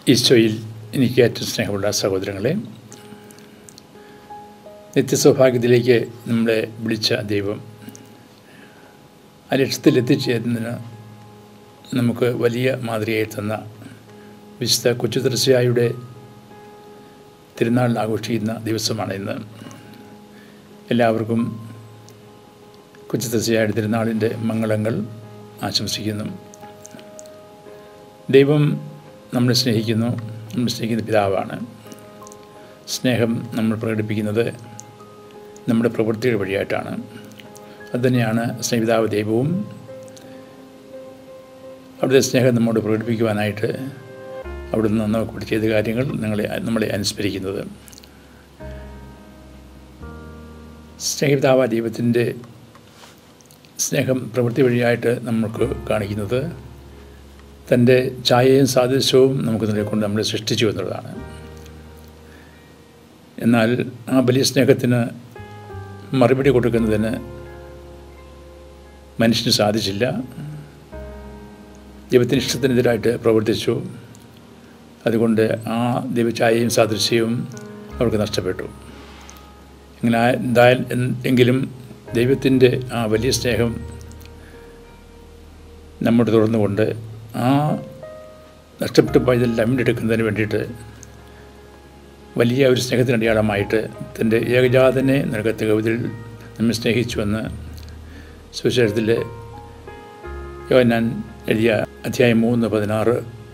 ഈശോയിൽ എനിക്ക് ഏറ്റവും സ്നേഹമുള്ള സഹോദരങ്ങളെ നിത്യസൗഭാഗ്യത്തിലേക്ക് നമ്മളെ വിളിച്ച ദൈവം ആ ലക്ഷ്യത്തിൽ എത്തിച്ചേരുന്നതിന് നമുക്ക് വലിയ മാതൃകയായി തന്ന വിശുദ്ധ കൊച്ചുതൃശ്യായുടെ തിരുനാൾ ആഘോഷിക്കുന്ന ദിവസമാണ് ഇന്ന് എല്ലാവർക്കും കൊച്ചുതൃശ്യായുടെ തിരുനാളിൻ്റെ മംഗളങ്ങൾ ആശംസിക്കുന്നു ദൈവം നമ്മളെ സ്നേഹിക്കുന്നു നമ്മൾ സ്നേഹിക്കുന്ന പിതാവാണ് സ്നേഹം നമ്മൾ പ്രകടിപ്പിക്കുന്നത് നമ്മുടെ പ്രവൃത്തികൾ വഴിയായിട്ടാണ് അതുതന്നെയാണ് സ്നേഹിതാവ് ദൈവവും അവിടുത്തെ സ്നേഹം നമ്മോട് പ്രകടിപ്പിക്കുവാനായിട്ട് അവിടുന്ന് നമുക്ക് ചെയ്ത കാര്യങ്ങൾ നിങ്ങളെ നമ്മളെ അനുസ്മരിക്കുന്നത് സ്നേഹിതാവ് ദൈവത്തിൻ്റെ സ്നേഹം പ്രവൃത്തി വഴിയായിട്ട് നമുക്ക് കാണിക്കുന്നത് തൻ്റെ ഛായയും സാദൃശ്യവും നമുക്ക് നൽകിക്കൊണ്ട് നമ്മളെ സൃഷ്ടിച്ചു എന്നുള്ളതാണ് എന്നാൽ ആ വലിയ സ്നേഹത്തിന് മറുപടി കൊടുക്കുന്നതിന് മനുഷ്യന് സാധിച്ചില്ല ദൈവത്തിന് ഇഷ്ടത്തിനെതിരായിട്ട് പ്രവർത്തിച്ചു അതുകൊണ്ട് ആ ദൈവഛായയും സാദൃശ്യവും അവർക്ക് നഷ്ടപ്പെട്ടു ഇങ്ങനെ എന്തായാലും എങ്കിലും ദൈവത്തിൻ്റെ ആ വലിയ സ്നേഹം നമ്മോട് തുറന്നുകൊണ്ട് ആ നഷ്ടപ്പെട്ടു പോയതെല്ലാം വീണ്ടെടുക്കുന്നതിന് വേണ്ടിയിട്ട് വലിയ ഒരു സ്നേഹത്തിന് അടയാളമായിട്ട് തൻ്റെ ഏകജാതനെ നിരക്കത്തെ കവിതയിൽ നമ്മെ സ്നേഹിച്ചുവെന്ന് സുവിശേഷത്തിൽ യോനാൻ എഴുതിയ അധ്യായം മൂന്ന് പതിനാറ്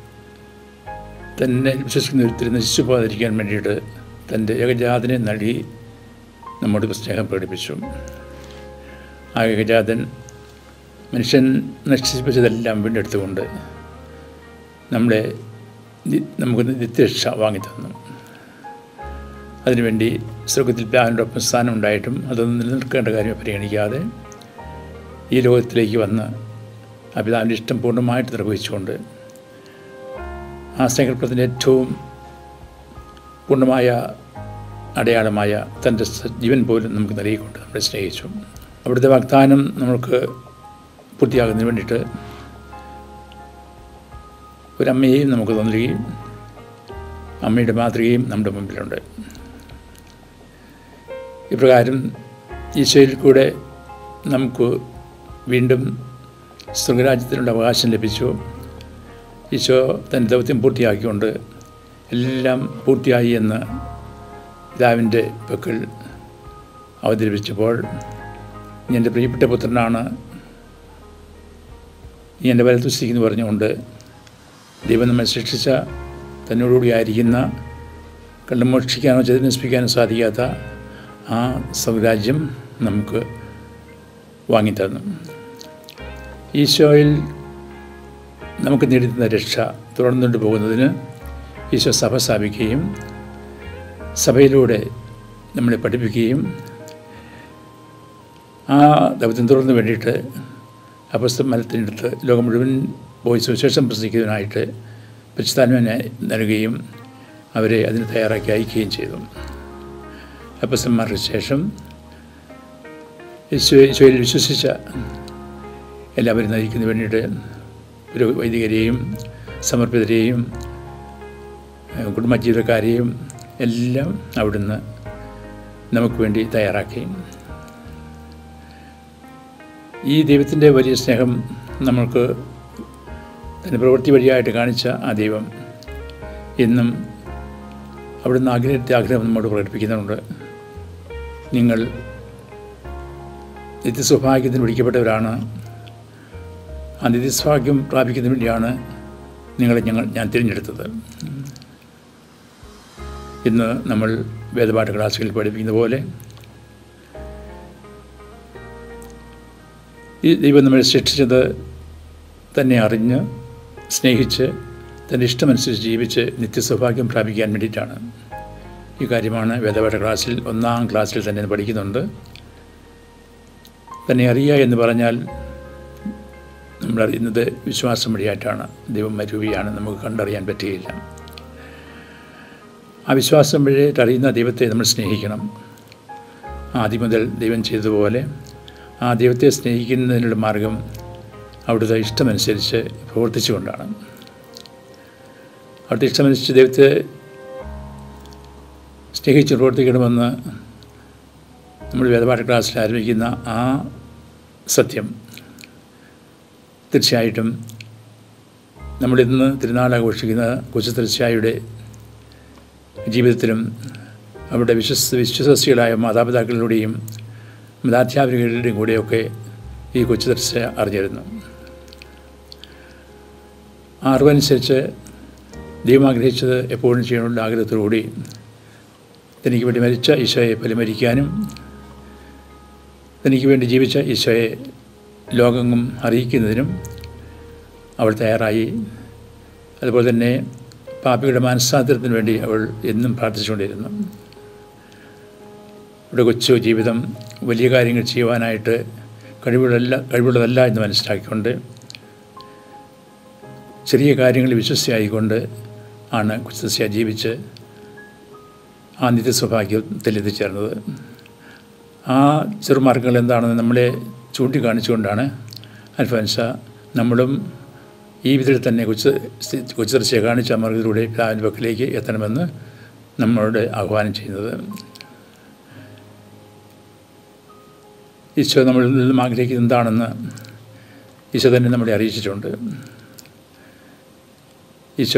തന്നെ വിശ്വസിക്കുന്ന ഒരിക്കലും നശിച്ചു പോകാതിരിക്കാൻ വേണ്ടിയിട്ട് തൻ്റെ ഏകജാതനെ നൽകി നമ്മോട് സ്നേഹം പ്രകടിപ്പിച്ചു ആ ഏകജാതൻ മനുഷ്യൻ നശിപ്പിച്ചതെല്ലാം വീണ്ടെടുത്തുകൊണ്ട് നമ്മളെ നമുക്ക് നിത്യരക്ഷ വാങ്ങിത്തന്നു അതിനുവേണ്ടി സ്വർഗത്തിൽ പ്ലാനോടൊപ്പം സ്ഥാനം ഉണ്ടായിട്ടും അതൊന്നും നിലനിൽക്കേണ്ട കാര്യം പരിഗണിക്കാതെ ഈ ലോകത്തിലേക്ക് വന്ന് ആ പിതാവിൻ്റെ ഇഷ്ടം പൂർണ്ണമായിട്ട് നിർവഹിച്ചുകൊണ്ട് ആ സങ്കല്പത്തിൻ്റെ ഏറ്റവും പൂർണ്ണമായ അടയാളമായ തൻ്റെ ജീവൻ പോലും നമുക്ക് നൽകിക്കൊണ്ട് നമ്മളെ സ്നേഹിച്ചു അവിടുത്തെ വാഗ്ദാനം നമ്മൾക്ക് പൂർത്തിയാകുന്നതിന് വേണ്ടിയിട്ട് ഒരമ്മയെയും നമുക്ക് തന്നിരിക്കുകയും അമ്മയുടെ മാതൃകയും നമ്മുടെ മുമ്പിലുണ്ട് ഇപ്രകാരം ഈശോയിൽ കൂടെ നമുക്ക് വീണ്ടും സ്വർഗരാജ്യത്തിനുള്ള അവകാശം ലഭിച്ചു ഈശോ തൻ്റെ ദൗത്യം പൂർത്തിയാക്കിക്കൊണ്ട് എല്ലാം പൂർത്തിയായി എന്ന് പിതാവിൻ്റെ പക്കൽ അവതരിപ്പിച്ചപ്പോൾ നീ എൻ്റെ പ്രിയപ്പെട്ട പുത്രനാണ് നീ എൻ്റെ വലത്തുസ്ഥിക്കുന്നു പറഞ്ഞുകൊണ്ട് ദൈവം നമ്മെ സൃഷ്ടിച്ച തന്നോടുകൂടി ആയിരിക്കുന്ന കണ്ടു മോഷിക്കാനോ ചതിനസ്പിക്കാനോ സാധിക്കാത്ത ആ സ്വരാജ്യം നമുക്ക് വാങ്ങിത്തന്നു ഈശോയിൽ നമുക്ക് നേടിത്തുന്ന രക്ഷ തുടർന്നുകൊണ്ട് പോകുന്നതിന് ഈശോ സഭ സ്ഥാപിക്കുകയും സഭയിലൂടെ നമ്മളെ പഠിപ്പിക്കുകയും ആ ദൗത്യം തുടർന്ന് വേണ്ടിയിട്ട് അപസ്തം മലത്തിനടുത്ത് ലോകം മുഴുവൻ പോയി സുവിശേഷം പ്രസംഗിക്കുന്നതിനായിട്ട് പരിസ്ഥാനവിനെ നൽകുകയും അവരെ അതിന് തയ്യാറാക്കി അയക്കുകയും ചെയ്തു അപ്പസ്തന്മാർക്ക് ശേഷം ഈശോ ഈശോയിൽ വിശ്വസിച്ച എല്ലാവരും നയിക്കുന്നതിന് വേണ്ടിയിട്ട് ഒരു വൈദികരെയും സമർപ്പിതരെയും കുടുംബജീവിതക്കാരെയും എല്ലാം അവിടുന്ന് നമുക്ക് വേണ്ടി തയ്യാറാക്കി ഈ ദൈവത്തിൻ്റെ വലിയ സ്നേഹം നമ്മൾക്ക് തൻ്റെ പ്രവൃത്തി വഴിയായിട്ട് കാണിച്ച ആ ദൈവം എന്നും അവിടുന്ന് ആഗ്രഹത്തെ ആഗ്രഹം നമ്മോട് പ്രകടിപ്പിക്കുന്നുണ്ട് നിങ്ങൾ നിത്യസൗഭാഗ്യത്തിന് വിളിക്കപ്പെട്ടവരാണ് ആ നിത്യസൗഭാഗ്യം പ്രാപിക്കുന്നതിന് വേണ്ടിയാണ് നിങ്ങളെ ഞങ്ങൾ ഞാൻ തിരഞ്ഞെടുത്തത് ഇന്ന് നമ്മൾ വേദപാഠ ക്ലാസ്സുകളിൽ പഠിപ്പിക്കുന്ന പോലെ ഈ ദൈവം നമ്മളെ സൃഷ്ടിച്ചത് തന്നെ അറിഞ്ഞ് സ്നേഹിച്ച് തൻ്റെ ഇഷ്ടമനുസരിച്ച് ജീവിച്ച് നിത്യസൗഭാഗ്യം പ്രാപിക്കാൻ വേണ്ടിയിട്ടാണ് ഈ കാര്യമാണ് വേദപാഠ ക്ലാസ്സിൽ ഒന്നാം ക്ലാസ്സിൽ തന്നെ പഠിക്കുന്നുണ്ട് തന്നെ അറിയുക എന്ന് പറഞ്ഞാൽ നമ്മൾ അറിയുന്നത് വിശ്വാസം വഴിയായിട്ടാണ് ദൈവം മരുവിയാണ് നമുക്ക് കണ്ടറിയാൻ പറ്റുകയില്ല ആ വിശ്വാസം വഴിയായിട്ട് അറിയുന്ന ദൈവത്തെ നമ്മൾ സ്നേഹിക്കണം ആദ്യം മുതൽ ദൈവം ചെയ്തതുപോലെ ആ ദൈവത്തെ സ്നേഹിക്കുന്നതിനുള്ള മാർഗം അവിടുത്തെ ഇഷ്ടമനുസരിച്ച് പ്രവർത്തിച്ചുകൊണ്ടാണ് അവിടുത്തെ ഇഷ്ടമനുസരിച്ച് ദൈവത്തെ സ്നേഹിച്ച് പ്രവർത്തിക്കണമെന്ന് നമ്മൾ വേദപാഠ ക്ലാസ്സിൽ ആരംഭിക്കുന്ന ആ സത്യം തീർച്ചയായിട്ടും നമ്മളിന്ന് തിരുനാൾ ആഘോഷിക്കുന്ന കൊച്ചു തീർച്ചയായുടെ ജീവിതത്തിലും അവരുടെ വിശ്വസ് വിശ്വസികളായ മാതാപിതാക്കളിലൂടെയും മതാധ്യാപകരുടെയും കൂടെയൊക്കെ ഈ കൊച്ചു തീർച്ച അറിഞ്ഞിരുന്നു ആ അറിവനുസരിച്ച് ദൈവം ആഗ്രഹിച്ചത് എപ്പോഴും ചെയ്യാനുള്ള ആഗ്രഹത്തോടുകൂടി തനിക്ക് വേണ്ടി മരിച്ച ഈശോയെ പരിമരിക്കാനും തനിക്ക് വേണ്ടി ജീവിച്ച ഈശോയെ ലോകങ്ങും അറിയിക്കുന്നതിനും അവൾ തയ്യാറായി അതുപോലെ തന്നെ പാപ്പിയുടെ മനസ്സാന്തരത്തിന് വേണ്ടി അവൾ എന്നും പ്രാർത്ഥിച്ചുകൊണ്ടിരുന്നു ഇവിടെ കൊച്ചു ജീവിതം വലിയ കാര്യങ്ങൾ ചെയ്യുവാനായിട്ട് കഴിവുള്ളതല്ല കഴിവുള്ളതല്ല എന്ന് മനസ്സിലാക്കിക്കൊണ്ട് ചെറിയ കാര്യങ്ങളിൽ വിശ്വസിയായിക്കൊണ്ട് ആണ് കൊച്ചു ജീവിച്ച് ആ നിത്യസ്വഭാഗ്യത്തിൽ എത്തിച്ചേർന്നത് ആ ചെറുമാർഗങ്ങൾ എന്താണെന്ന് നമ്മളെ ചൂണ്ടിക്കാണിച്ചുകൊണ്ടാണ് അൽഫൻസ നമ്മളും ഈ വിധത്തിൽ തന്നെ കൊച്ചു കൊച്ചുതർച്ചയെ കാണിച്ച മാർഗത്തിലൂടെ പിതാവിൻ്റെ പക്കലേക്ക് എത്തണമെന്ന് നമ്മളോട് ആഹ്വാനം ചെയ്യുന്നത് ഈശോ നമ്മളിൽ നിന്നും ആഗ്രഹിക്കുന്നത് എന്താണെന്ന് ഈശോ തന്നെ നമ്മളെ അറിയിച്ചിട്ടുണ്ട് ഈശോ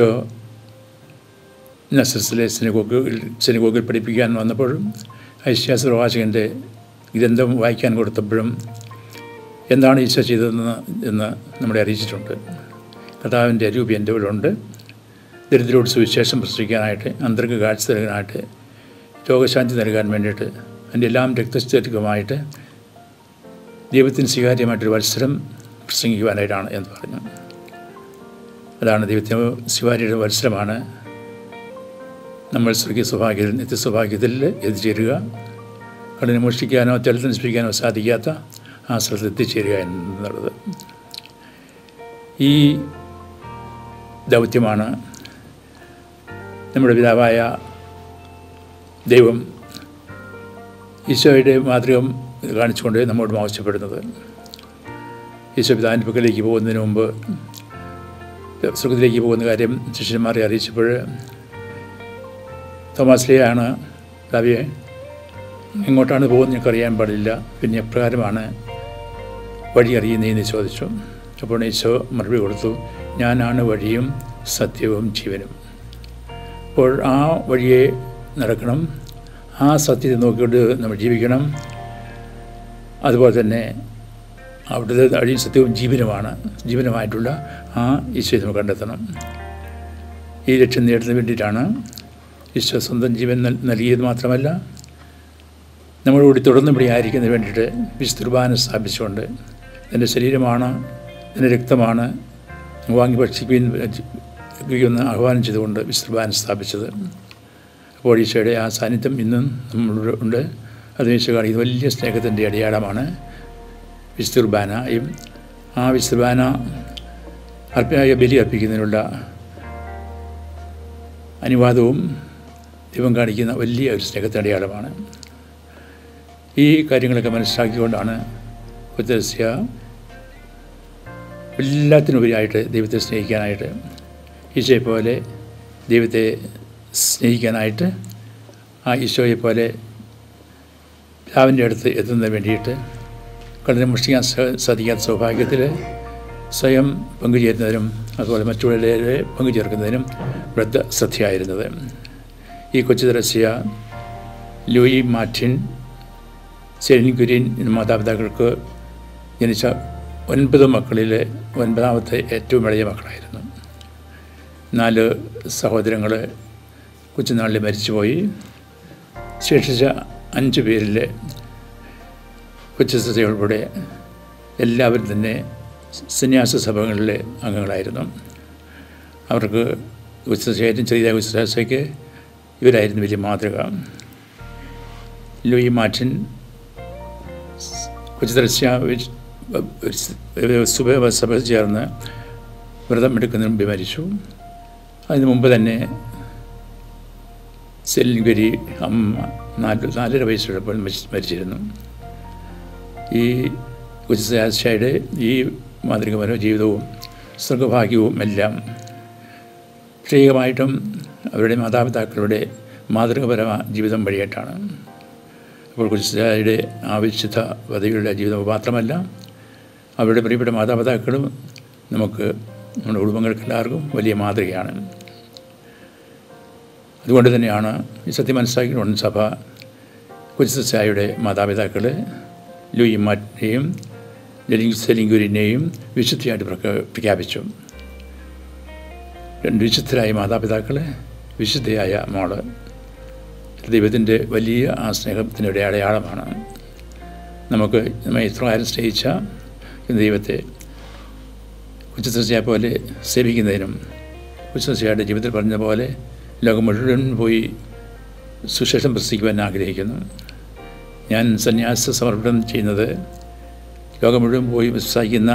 നസസിലെ സിനിഗോഗിൽ സിനിഗോഗിൽ പഠിപ്പിക്കാൻ വന്നപ്പോഴും ഐശ്യാസ പ്രവാചകൻ്റെ ഗ്രന്ഥം വായിക്കാൻ കൊടുത്തപ്പോഴും എന്താണ് ഈശോ ചെയ്തതെന്ന് എന്ന് നമ്മളെ അറിയിച്ചിട്ടുണ്ട് കഥാവിൻ്റെ രൂപി എൻ്റെ ഉണ്ട് ദരിദ്രോട് സുവിശേഷം പ്രസരിക്കാനായിട്ട് അന്തർഗ കാഴ്ച നൽകാനായിട്ട് രോഗശാന്തി നൽകാൻ വേണ്ടിയിട്ട് അതിൻ്റെ എല്ലാം രക്തചരികമായിട്ട് ദൈവത്തിന് സ്വീകാര്യമായിട്ടൊരു മത്സരം പ്രസംഗിക്കുവാനായിട്ടാണ് എന്ന് പറഞ്ഞു അതാണ് ദൈവത്തിന് സ്വീകാര്യയുടെ മത്സരമാണ് നമ്മൾ സ്വർഗീയ സൗഭാഗ്യത്തിൽ നിത്യസൗഭാഗ്യത്തിൽ എത്തിച്ചേരുക കടലിനെ മോഷ്ടിക്കാനോ ജലത്തിൽ നശിപ്പിക്കാനോ സാധിക്കാത്ത ആ സ്ഥലത്ത് എത്തിച്ചേരുക എന്നുള്ളത് ഈ ദൗത്യമാണ് നമ്മുടെ പിതാവായ ദൈവം ഈശോയുടെ മാതൃകം കാണിച്ചുകൊണ്ട് നമ്മോട് ആവശ്യപ്പെടുന്നത് ഈശോ പിതാവിൻ്റെ പക്കലേക്ക് പോകുന്നതിന് മുമ്പ് സ്വർഗത്തിലേക്ക് പോകുന്ന കാര്യം ശിഷ്യന്മാരെ അറിയിച്ചപ്പോൾ തോമാസ്ലിയാണ് കവിയെ എങ്ങോട്ടാണ് പോകുന്നത് ഞങ്ങൾക്ക് അറിയാൻ പാടില്ല പിന്നെ എപ്രകാരമാണ് വഴി അറിയുന്നതെന്ന് ചോദിച്ചു അപ്പോൾ ഈശോ മറുപടി കൊടുത്തു ഞാനാണ് വഴിയും സത്യവും ജീവനും അപ്പോൾ ആ വഴിയെ നടക്കണം ആ സത്യത്തെ നോക്കിക്കൊണ്ട് നമ്മൾ ജീവിക്കണം അതുപോലെ തന്നെ അവിടുത്തെ വഴിയും സത്യവും ജീവനുമാണ് ജീവനുമായിട്ടുള്ള ആ ഈശോയെ നമ്മൾ കണ്ടെത്തണം ഈ ലക്ഷ്യം നേടുന്നതിന് വേണ്ടിയിട്ടാണ് ഈശോ സ്വന്തം ജീവൻ നൽകിയത് മാത്രമല്ല നമ്മളോട് തുടർന്ന് ഇവിടെ ആയിരിക്കുന്നതിന് വേണ്ടിയിട്ട് വിശുദ്ധുർബാന സ്ഥാപിച്ചുകൊണ്ട് എൻ്റെ ശരീരമാണ് എൻ്റെ രക്തമാണ് വാങ്ങി ഭക്ഷിക്കുമെന്ന് ആഹ്വാനം ചെയ്തുകൊണ്ട് വിശുദ്ധുർബാന സ്ഥാപിച്ചത് അപ്പോൾ ഈശോയുടെ ആ സാന്നിധ്യം ഇന്നും നമ്മളുടെ ഉണ്ട് അത് ഈശോ കാണിക്കുന്നത് വലിയ സ്നേഹത്തിൻ്റെ അടയാളമാണ് വിശുദ്ധുർബാനയും ആ വിശുദ്ധുർബാന അർപ്പ ബലി അർപ്പിക്കുന്നതിനുള്ള അനുവാദവും ദൈവം കാണിക്കുന്ന വലിയ ഒരു സ്നേഹത്തിൻ്റെ അടയാളമാണ് ഈ കാര്യങ്ങളൊക്കെ മനസ്സിലാക്കിക്കൊണ്ടാണ് കുത്തരസ്യ എല്ലാത്തിനുപരിയായിട്ട് ദൈവത്തെ സ്നേഹിക്കാനായിട്ട് ഈശോയെ പോലെ ദൈവത്തെ സ്നേഹിക്കാനായിട്ട് ആ ഈശോയെ പോലെ പിതാവിൻ്റെ അടുത്ത് എത്തുന്നതിന് വേണ്ടിയിട്ട് കടലിനെ മുഷ്ടിക്കാൻ സാധിക്കാത്ത സൗഭാഗ്യത്തിൽ സ്വയം പങ്കുചേരുന്നതിനും അതുപോലെ മറ്റുള്ളവരെ പങ്കുചേർക്കുന്നതിനും വൃദ്ധ ശ്രദ്ധയായിരുന്നത് ഈ കൊച്ചു Theresa Louis Martin Celine Kurian എന്ന മാതാപിതാക്കൾക്ക് ജനിച്ച ഒൻപത് മക്കളിൽ ഒൻപതാമത്തെ ഏറ്റവും ഇളയ മക്കളായിരുന്നു നാല് സഹോദരങ്ങൾ കൊച്ചുനാളിൽ മരിച്ചുപോയി ശേഷിച്ച അഞ്ച് പേരിൽ കൊച്ചു ഉൾപ്പെടെ എല്ലാവരും തന്നെ സന്യാസ സഭകളിലെ അംഗങ്ങളായിരുന്നു അവർക്ക് ഉച്ചശേഷം ചെറിയ ഉച്ചശേഷയ്ക്ക് ഇവരായിരുന്നു വലിയ മാതൃക ലൂയി മാർട്ടിൻ കൊച്ചുദർശ്യ സഭ ചേർന്ന് വ്രതം എടുക്കുന്നതിന് മുമ്പ് മരിച്ചു അതിന് മുമ്പ് തന്നെ സെല്ലിൻഗരി അമ്മ നാല് നാലര വയസ്സുള്ളപ്പോൾ മരിച്ചിരുന്നു ഈ ഉച്ചയാശയുടെ ഈ മാതൃകപരമായ ജീവിതവും സ്വർഗഭാഗ്യവും എല്ലാം ക്ഷണികമായിട്ടും അവരുടെ മാതാപിതാക്കളുടെ മാതൃകപരമായ ജീവിതം വഴിയായിട്ടാണ് അപ്പോൾ കുരിശുകാരുടെ ആവശ്യത വധയുടെ ജീവിതം മാത്രമല്ല അവരുടെ പ്രിയപ്പെട്ട മാതാപിതാക്കളും നമുക്ക് നമ്മുടെ കുടുംബങ്ങൾക്ക് എല്ലാവർക്കും വലിയ മാതൃകയാണ് അതുകൊണ്ട് തന്നെയാണ് ഈ സത്യം മനസ്സിലാക്കിക്കൊണ്ട് സഭ കുരിശായുടെ മാതാപിതാക്കൾ ലൂയി മാറ്റിനെയും സെലിങ്കുരിനെയും വിശുദ്ധിയായിട്ട് പ്രഖ്യാപിച്ചു രണ്ട് വിശുദ്ധരായ മാതാപിതാക്കളെ വിശുദ്ധയായ മോള് ദൈവത്തിൻ്റെ വലിയ ആ സ്നേഹത്തിൻ്റെ അടയാളമാണ് നമുക്ക് നമ്മെ ഇത്രകാലം സ്നേഹിച്ച ദൈവത്തെ കുച്ചസ്യ പോലെ സേവിക്കുന്നതിനും കുച്ചസ്യയുടെ ജീവിതത്തിൽ പറഞ്ഞ പോലെ ലോകം മുഴുവൻ പോയി സുശേഷം പ്രസിക്കുവാൻ ആഗ്രഹിക്കുന്നു ഞാൻ സന്യാസ സമർപ്പണം ചെയ്യുന്നത് ലോകം മുഴുവൻ പോയി പ്രസംഗിക്കുന്ന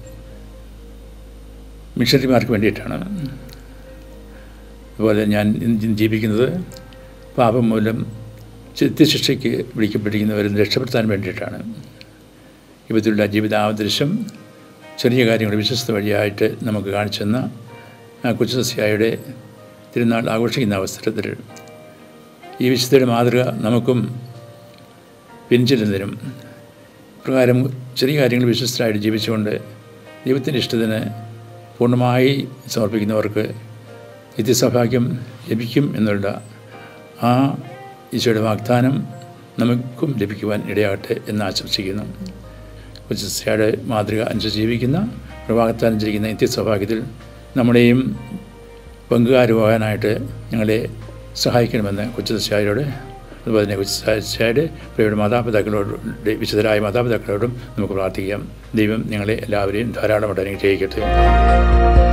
മിഷണറിമാർക്ക് വേണ്ടിയിട്ടാണ് അതുപോലെ ഞാൻ ജീവിക്കുന്നത് പാപം മൂലം ചിത്യശിക്ഷയ്ക്ക് വിളിക്കപ്പെട്ടിരിക്കുന്നവരെ രക്ഷപ്പെടുത്താൻ വേണ്ടിയിട്ടാണ് ഇവത്തിലുള്ള ജീവിതാവദൃശ്യം ചെറിയ കാര്യങ്ങൾ വിശ്വസ്ത വഴിയായിട്ട് നമുക്ക് കാണിച്ചെന്ന ആ കുച്ചസ്യായുടെ തിരുനാൾ ആഘോഷിക്കുന്ന അവസരത്തിൽ ഈ വിശുദ്ധയുടെ മാതൃക നമുക്കും പിൻചെല്ലുന്നതിനും പ്രകാരം ചെറിയ കാര്യങ്ങൾ വിശ്വസ്തരായിട്ട് ജീവിച്ചുകൊണ്ട് ദൈവത്തിൻ്റെ ഇഷ്ടത്തിന് പൂർണ്ണമായി സമർപ്പിക്കുന്നവർക്ക് നിത്യസൗഭാഗ്യം ലഭിക്കും എന്നുള്ള ആ ഈശോയുടെ വാഗ്ദാനം നമുക്കും ലഭിക്കുവാൻ ഇടയാകട്ടെ എന്ന് ആശംസിക്കുന്നു കൊച്ചിയുടെ മാതൃക അനുസരിച്ച് ജീവിക്കുന്ന പ്രവാഹത്താൻ ജീവിക്കുന്ന നിത്യസൗഭാഗ്യത്തിൽ നമ്മുടെയും പങ്കുകാരുവാനായിട്ട് ഞങ്ങളെ സഹായിക്കണമെന്ന് കൊച്ചുദശായരോട് അതുപോലെ തന്നെ കൊച്ചുദശായുടെ പ്രിയയുടെ മാതാപിതാക്കളോട് വിശുദ്ധരായ മാതാപിതാക്കളോടും നമുക്ക് പ്രാർത്ഥിക്കാം ദൈവം ഞങ്ങളെ എല്ലാവരെയും ധാരാളമായിട്ട് അനുഗ്രഹിക്കട്ടെ